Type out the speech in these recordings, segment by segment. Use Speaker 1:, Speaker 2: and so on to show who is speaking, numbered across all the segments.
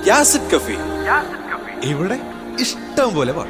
Speaker 1: യാസിഡ് കഫി
Speaker 2: ഇവിടെ ഇഷ്ടം പോലെ പാട്ട്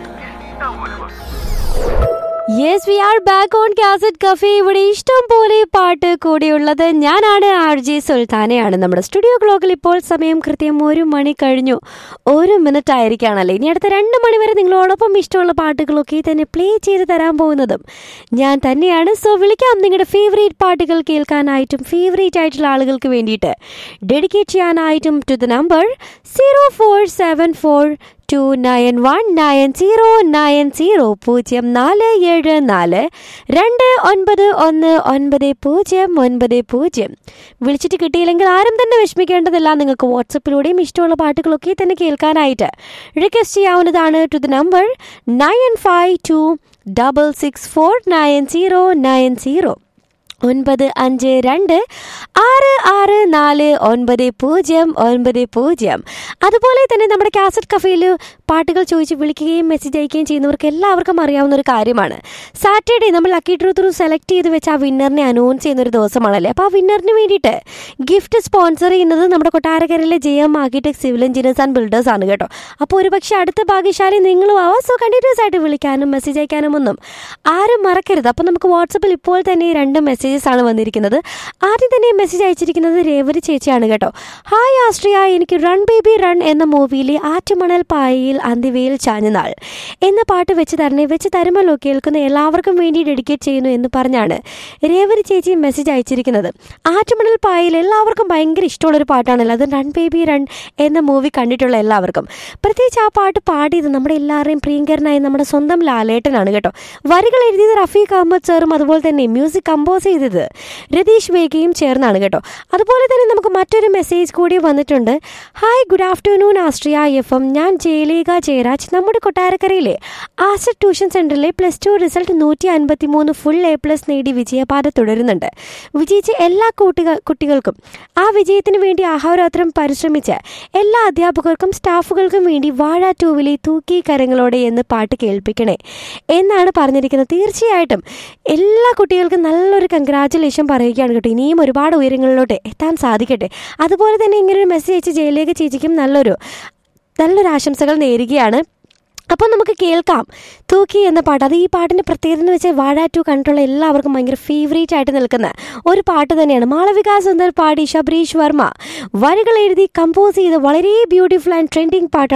Speaker 3: yes we are back on cassette cafe ഇവിടെ ഇഷ്ടം പോലെ പാട്ട് കൂടിയുള്ളത് ഞാനാണ് ആർ ജെ സുൽത്താനയാണ് നമ്മുടെ സ്റ്റുഡിയോ ക്ലോക്കിൽ ഇപ്പോൾ സമയം കൃത്യം ഒരു മണി കഴിഞ്ഞു ഒരു മിനിറ്റ് ആയിരിക്കുകയാണല്ലേ ഇനി അടുത്ത രണ്ട് മണി വരെ നിങ്ങളോടൊപ്പം ഇഷ്ടമുള്ള പാട്ടുകളൊക്കെ തന്നെ പ്ലേ ചെയ്ത് തരാൻ പോകുന്നതും ഞാൻ തന്നെയാണ് സോ വിളിക്കാം നിങ്ങളുടെ ഫേവറേറ്റ് പാട്ടുകൾ കേൾക്കാനായിട്ടും ഫേവറേറ്റ് ആയിട്ടുള്ള ആളുകൾക്ക് വേണ്ടിയിട്ട് ഡെഡിക്കേറ്റ് ചെയ്യാനായിട്ടും to the number zero four seven four two nine one nine zero nine zero പൂജ്യം നാല് ഏഴ് നാല് രണ്ട് ഒൻപത് ഒന്ന് ഒൻപത് പൂജ്യം ഒൻപത് പൂജ്യം വിളിച്ചിട്ട് കിട്ടിയില്ലെങ്കിൽ ആരും തന്നെ വിഷമിക്കേണ്ടതില്ല നിങ്ങൾക്ക് വാട്സപ്പിലൂടെയും ഇഷ്ടമുള്ള പാട്ടുകളൊക്കെ തന്നെ കേൾക്കാനായിട്ട് റിക്വസ്റ്റ് ചെയ്യാവുന്നതാണ് to the number nine five two double six four nine zero nine zero ഒൻപത് അഞ്ച് രണ്ട് ആറ് ആറ് നാല് ഒൻപത് പൂജ്യം ഒൻപത് പൂജ്യം അതുപോലെ തന്നെ നമ്മുടെ കാസറ്റ് കഫേയിൽ പാട്ടുകൾ ചോദിച്ച് വിളിക്കുകയും മെസ്സേജ് അയക്കുകയും ചെയ്യുന്നവർക്ക് എല്ലാവർക്കും അറിയാവുന്ന ഒരു കാര്യമാണ് സാറ്റർഡേ നമ്മൾ ലക്കി ഡ്രൂ ത്രൂ സെലക്ട് ചെയ്ത് വെച്ച് ആ വിന്നറിനെ അനൗൺസ് ചെയ്യുന്ന ഒരു ദിവസമാണല്ലേ അപ്പോൾ ആ വിന്നറിന് വേണ്ടിയിട്ട് ഗിഫ്റ്റ് സ്പോൺസർ ചെയ്യുന്നത് നമ്മുടെ കൊട്ടാരക്കരയിലെ J M architect civil engineers and builders ആണ് കേട്ടോ അപ്പോൾ ഒരു പക്ഷേ അടുത്ത ഭാഗ്യശാലി നിങ്ങളും ആവാം സോ കണ്ടിന്യൂസ് ആയിട്ട് വിളിക്കാനും മെസ്സേജ് അയക്കാനും ഒന്നും ആരും മറക്കരുത് അപ്പോൾ നമുക്ക് വാട്സപ്പിൽ ഇപ്പോൾ തന്നെ ഈ രണ്ട് മെസ്സേജസ് ആണ് വന്നിരിക്കുന്നത് ആദ്യം തന്നെ മെസ്സേജ് അയച്ചിരിക്കുന്നത് രേവതി ചേച്ചിയാണ് കേട്ടോ ഹായ് ആസ്ട്രിയ എനിക്ക് റൺ ബേബി റൺ എന്ന മൂവിയിലെ ആറ്റുമണൽ പായയിൽ അന്തിവയിൽ ചാഞ്ഞനാൾ എന്ന പാട്ട് വെച്ച് തരണേ വെച്ച് തരുമല്ലോ കേൾക്കുന്ന എല്ലാവർക്കും വേണ്ടി ഡെഡിക്കേറ്റ് ചെയ്യുന്നു എന്ന് പറഞ്ഞാണ് രേവതി ചേച്ചി മെസ്സേജ് അയച്ചിരിക്കുന്നത് ആറ്റുമണൽ പായയിൽ എല്ലാവർക്കും ഭയങ്കര ഇഷ്ടമുള്ളൊരു പാട്ടാണല്ലോ അത് റൺ ബേബി റൺ എന്ന മൂവി കണ്ടിട്ടുള്ള എല്ലാവർക്കും പ്രത്യേകിച്ച് ആ പാട്ട് പാടിയത് നമ്മുടെ എല്ലാവരുടെയും പ്രിയങ്കരനായ നമ്മുടെ സ്വന്തം ലാലേട്ടനാണ് കേട്ടോ വരികൾ എഴുതിയത് റഫീഖ് അഹമ്മദ് സാറും അതുപോലെ തന്നെ മ്യൂസിക് കമ്പോസ് ചെയ്തത് രതീഷ് വേഗയും ചേർന്നാണ് കേട്ടോ അതുപോലെ തന്നെ നമുക്ക് മറ്റൊരു മെസ്സേജ് കൂടി വന്നിട്ടുണ്ട് hi good afternoon Astria F M ഞാൻ ജയലേഖ ജയരാജ് നമ്മുടെ കൊട്ടാരക്കരയിലെ ആസറ്റ് ട്യൂഷൻ സെൻറ്ററിലെ പ്ലസ് ടു റിസൾട്ട് നൂറ്റി അൻപത്തി മൂന്ന് ഫുൾ എ പ്ലസ് നേടി വിജയപാത തുടരുന്നുണ്ട് വിജയിച്ച എല്ലാ കുട്ടികൾ കുട്ടികൾക്കും ആ വിജയത്തിന് വേണ്ടി അഹോരാത്രം പരിശ്രമിച്ച എല്ലാ അധ്യാപകർക്കും സ്റ്റാഫുകൾക്കും വേണ്ടി വാഴ ടൂവിലെ തൂക്കി കരങ്ങളോടെ എന്ന് പാട്ട് കേൾപ്പിക്കണേ എന്നാണ് പറഞ്ഞിരിക്കുന്നത് തീർച്ചയായിട്ടും എല്ലാ കുട്ടികൾക്കും നല്ലൊരു കൺഗ്രാറ്റുലേഷൻ പറയുകയാണ് കേട്ടോ ഇനിയും ഒരുപാട് ഉയരങ്ങളിലോട്ട് എത്താൻ സാധിക്കട്ടെ അതുപോലെ തന്നെ ഇങ്ങനെ ഒരു മെസ്സേജ് അയച്ച ജയലേഖ ചേച്ചിക്കും നല്ലൊരു നല്ലൊരു ആശംസകൾ നേരുകയാണ് അപ്പോൾ നമുക്ക് കേൾക്കാം തൂക്കി എന്ന പാട്ട് അത് ഈ പാട്ടിൻ്റെ പ്രത്യേകത എന്ന് വെച്ചാൽ വാഴ ടു കണ്ടിട്ടുള്ള എല്ലാവർക്കും ഭയങ്കര ഫേവറേറ്റ് ആയിട്ട് നിൽക്കുന്ന ഒരു പാട്ട് തന്നെയാണ് മാളവിക സുന്ദർ പാടി ശബരീഷ് വർമ്മ വരികൾ എഴുതി കമ്പോസ് ചെയ്ത് വളരെ ബ്യൂട്ടിഫുൾ ആൻഡ് ട്രെൻഡിങ് പാട്ടാണ്